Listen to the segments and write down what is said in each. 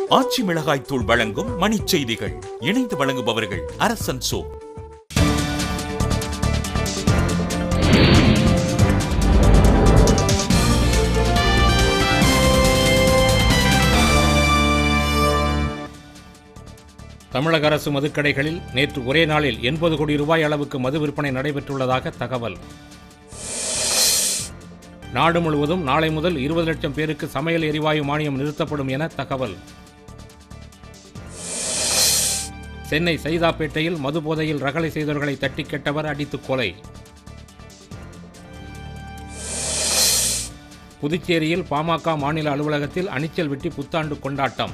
ஆச்சி மிளகாய் தூள் வழங்கும் மணிச் செய்திகள் இணைந்து வழங்குபவர்கள் அரசன் சோ தமிழக அரசு மதுக்கடைகளில் நேற்று ஒரே நாளில் எண்பது கோடி ரூபாய் அளவுக்கு மது விற்பனை நடைபெற்றுள்ளதாக தகவல் நாடு முழுவதும் நாளை முதல் இருபது லட்சம் பேருக்கு சமையல் எரிவாயு மானியம் நிறுத்தப்படும் என தகவல் சென்னை சைதாப்பேட்டையில் மது போதையில் ரகளை செய்தவர்களை தட்டி கெட்டவர் அடித்து கொலை புதுச்சேரியில் பாமக மாநில அலுவலகத்தில் அணிச்சல் வெட்டி புத்தாண்டு கொண்டாட்டம்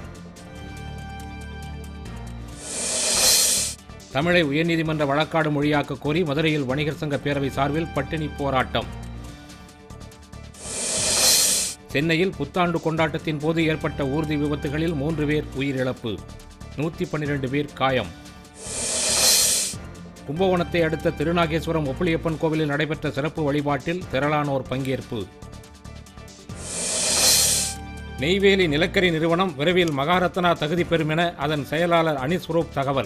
தமிழை உயர்நீதிமன்ற வழக்காடு மொழியாக்க கோரி மதுரையில் வணிகர் சங்க பேரவை சார்பில் பட்டினி போராட்டம் சென்னையில் புத்தாண்டு கொண்டாட்டத்தின் போது ஏற்பட்ட ஊர்தி விபத்துகளில் மூன்று பேர் உயிரிழப்பு நூற்றி பன்னிரண்டு பேர் காயம் கும்பகோணத்தை அடுத்த திருநாகேஸ்வரம் ஒப்புளியப்பன் கோவிலில் நடைபெற்ற சிறப்பு வழிபாட்டில் திரளானோர் பங்கேற்பு நெய்வேலி நிலக்கரி நிறுவனம் விரைவில் மகாரத்னா தகுதி பெறும் என அதன் செயலாளர் அனிஸ் ஸ்வரூப் தகவல்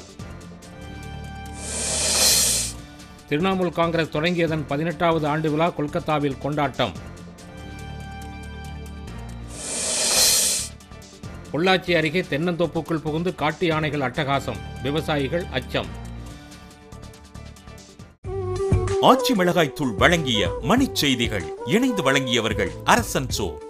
திரிணாமுல் காங்கிரஸ் தொடங்கியதன் பதினெட்டாவது ஆண்டு விழா கொல்கத்தாவில் கொண்டாட்டம் பொள்ளாச்சி அருகே தென்னந்தோப்புக்குள் புகுந்து காட்டு யானைகள் அட்டகாசம் விவசாயிகள் அச்சம் ஆச்சி மிளகாய் தூள் வழங்கிய மணிச் செய்திகள் இணைந்து வழங்கியவர்கள் அரசன் சோ